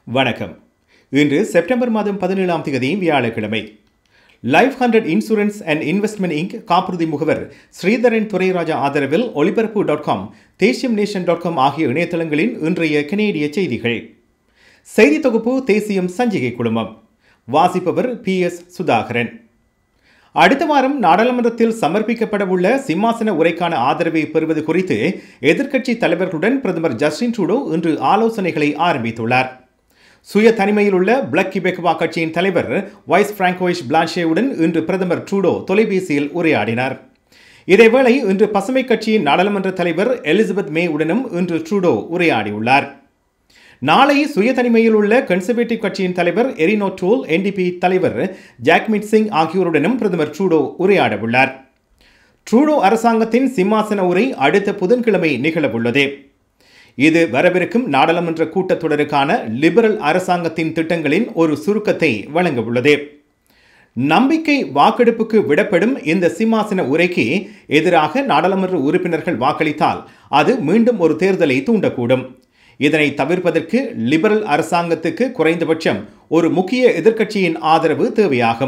வணக்கம் இன்று செப்டம்பர் மாதம் பதினேழாம் தேதி வியாழக்கிழமை life hundred insurance and investment Inc காப்புறுதி முகவர் ஸ்ரீதரன் துரைராஜா ஆதரவில் ஒளிபரப்பு டாட் காம் தேசியம் நேஷன் டாட் காம் ஆகிய இணையதளங்களின் இன்றைய கனேடிய செய்திகள் செய்தி தொகுப்பு தேசியம் சஞ்சிகை குழுமம் வாசிப்பவர் பி எஸ் சுதாகரன் அடுத்த வாரம் நாடாளுமன்றத்தில் சமர்ப்பிக்கப்படவுள்ள சிம்மாசன உரைக்கான ஆதரவை பெறுவது குறித்து எதிர்க்கட்சி தலைவர்களுடன் பிரதமர் ஜஸ்டின் ட்ரூடோ இன்று ஆலோசனைகளை ஆரம்பித்துள்ளார் சுய தனிமையில் உள்ள பிளக் கிபெக்வா கட்சியின் தலைவர் வைஸ் பிராங்கோயிஷ் பிளான்ஷேவுடன் இன்று பிரதமர் ட்ரூடோ தொலைபேசியில் உரையாடினார் இதேவேளை இன்று பசுமை கட்சியின் நாடாளுமன்ற தலைவர் எலிசபெத் மே உடனும் இன்று ட்ரூடோ உரையாடியுள்ளார் நாளை சுய தனிமையில் உள்ள கன்சர்வேட்டிவ் கட்சியின் தலைவர் எரினோ டோல் என்டிபி தலைவர் ஜாக்மிட் சிங் ஆகியோருடனும் பிரதமர் ட்ரூடோ உரையாடவுள்ளார் ட்ரூடோ அரசாங்கத்தின் சிம்மாசன உரை அடுத்த புதன்கிழமை நிகழவுள்ளது இது வரவிருக்கும் நாடாளுமன்ற கூட்டத்தொடருக்கான லிபரல் அரசாங்கத்தின் திட்டங்களின் ஒரு சுருக்கத்தை வழங்க உள்ளது நம்பிக்கை வாக்கெடுப்புக்கு விடப்படும் இந்த சிம்மாசன உரைக்கு எதிராக நாடாளுமன்ற உறுப்பினர்கள் வாக்களித்தால் அது மீண்டும் ஒரு தேர்தலை தூண்டக்கூடும் இதனை தவிர்ப்பதற்கு லிபரல் அரசாங்கத்துக்கு குறைந்தபட்சம் ஒரு முக்கிய எதிர்க்கட்சியின் ஆதரவு தேவையாகும்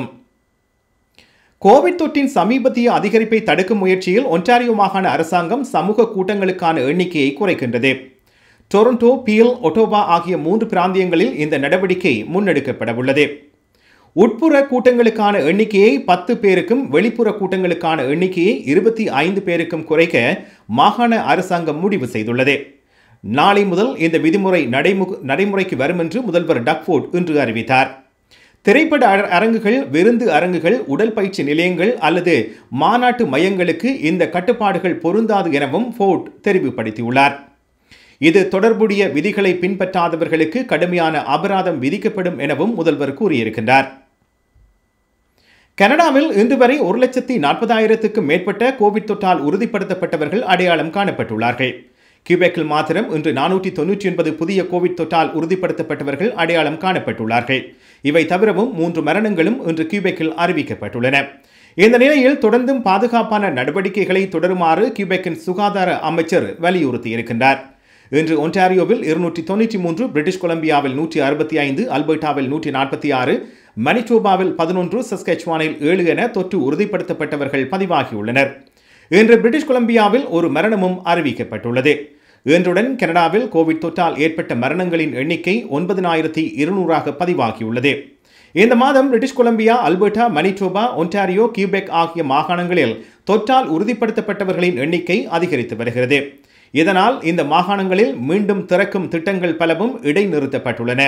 கோவிட் தொற்றின் சமீபத்திய அதிகரிப்பை தடுக்கும் முயற்சியில் ஒன்டாரியோ மாகாண அரசாங்கம் சமூக கூட்டங்களுக்கான எண்ணிக்கையை குறைக்கின்றது டொரண்டோ பீல் ஒட்டோவா ஆகிய மூன்று பிராந்தியங்களில் இந்த நடவடிக்கை முன்னெடுக்கப்பட உள்ளது உட்புற கூட்டங்களுக்கான எண்ணிக்கையை பத்து பேருக்கும் வெளிப்புற கூட்டங்களுக்கான எண்ணிக்கையை இருபத்தி ஐந்து பேருக்கும் குறைக்க மாகாண அரசாங்கம் முடிவு செய்துள்ளது நாளை முதல் இந்த விதிமுறை நடைமுறைக்கு வரும் என்று முதல்வர் டக்ஃபோர்ட் இன்று அறிவித்தார் திரைப்பட அரங்குகள் விருந்து அரங்குகள் உடல் பயிற்சி நிலையங்கள் அல்லது மாநாட்டு மையங்களுக்கு இந்த கட்டுப்பாடுகள் பொருந்தாது எனவும் ஃபோர்ட் தெரிவுபடுத்தியுள்ளார் இது தொடர்புடைய விதிகளை பின்பற்றாதவர்களுக்கு கடுமையான அபராதம் விதிக்கப்படும் எனவும் முதல்வர் கூறியிருக்கின்றார் கனடாவில் இன்று வரை ஒரு லட்சத்தி நாற்பதாயிரத்துக்கும் மேற்பட்ட கோவிட் தொற்றால் உறுதிப்படுத்தப்பட்டவர்கள் அடையாளம் காணப்பட்டுள்ளார்கள் கியூபெக்கில் மாத்திரம் இன்று நானூற்றி தொன்னூற்றி ஒன்பது புதிய கோவிட் தொற்றால் உறுதிப்படுத்தப்பட்டவர்கள் அடையாளம் காணப்பட்டுள்ளார்கள் இவை தவிரவும் மூன்று மரணங்களும் இன்று கியூபெக்கில் அறிவிக்கப்பட்டுள்ளன இந்த நிலையில் தொடர்ந்தும் பாதுகாப்பான நடவடிக்கைகளை தொடருமாறு கியூபெக்கின் சுகாதார அமைச்சர் வலியுறுத்தியிருக்கின்றார் இன்று ஒன்டாரியோவில் இருநூற்றி தொண்ணூற்றி மூன்று பிரிட்டிஷ் கொலம்பியாவில் நூற்றி அறுபத்தி ஐந்து அல்பர்டாவில் நூற்றி நாற்பத்தி ஆறு மணிட்டோபாவில் பதினொன்று சஸ்கெச்வானில் ஏழு என தொற்று உறுதிப்படுத்தப்பட்டவர்கள் பதிவாகியுள்ளனர் இன்று பிரிட்டிஷ் கொலம்பியாவில் ஒரு மரணமும் அறிவிக்கப்பட்டுள்ளது இன்றுடன் கனடாவில் கோவிட் தொற்றால் ஏற்பட்ட மரணங்களின் எண்ணிக்கை ஒன்பதினாயிரத்தி இருநூறாக பதிவாகியுள்ளது இந்த மாதம் British Columbia Alberta Manitoba Ontario Quebec ஆகிய மாகாணங்களில் தொற்றால் உறுதிப்படுத்தப்பட்டவர்களின் எண்ணிக்கை அதிகரித்து வருகிறது இதனால் இந்த மாகாணங்களில் மீண்டும் திறக்கும் திட்டங்கள் பலவும் இடைநிறுத்தப்பட்டுள்ளன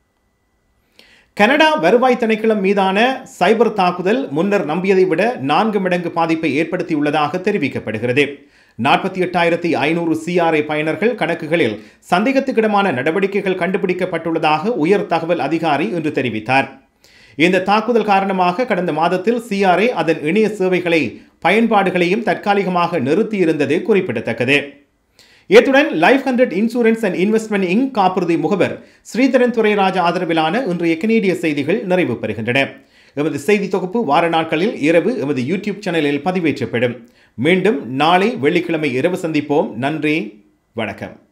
கனடா வருவாய் திணைக்களம் மீதான சைபர் தாக்குதல் முன்னர் நம்பியதை விட நான்கு மடங்கு பாதிப்பை ஏற்படுத்தியுள்ளதாக தெரிவிக்கப்படுகிறது நாற்பத்தி எட்டாயிரத்தி ஐநூறு சிஆர்ஐ பயனர்கள் கணக்குகளில் சந்தேகத்துக்கிடமான நடவடிக்கைகள் கண்டுபிடிக்கப்பட்டுள்ளதாக உயர் தகவல் அதிகாரி இன்று தெரிவித்தார் இந்த தாக்குதல் காரணமாக கடந்த மாதத்தில் சிஆர்ஐ அதன் இணைய சேவைகளை பயன்பாடுகளையும் தற்காலிகமாக நிறுத்தியிருந்தது குறிப்பிடத்தக்கது இத்துடன் life hundred insurance and investment Inc காப்புறுதி முகவர் ஸ்ரீதரன் துரைராஜா ஆதரவிலான இன்றைய கனேடிய செய்திகள் நிறைவு பெறுகின்றன எமது செய்தி தொகுப்பு வார நாட்களில் இரவு எமது யூடியூப் சேனலில் பதிவேற்றப்படும் மீண்டும் நாளை வெள்ளிக்கிழமை இரவு சந்திப்போம் நன்றி வணக்கம்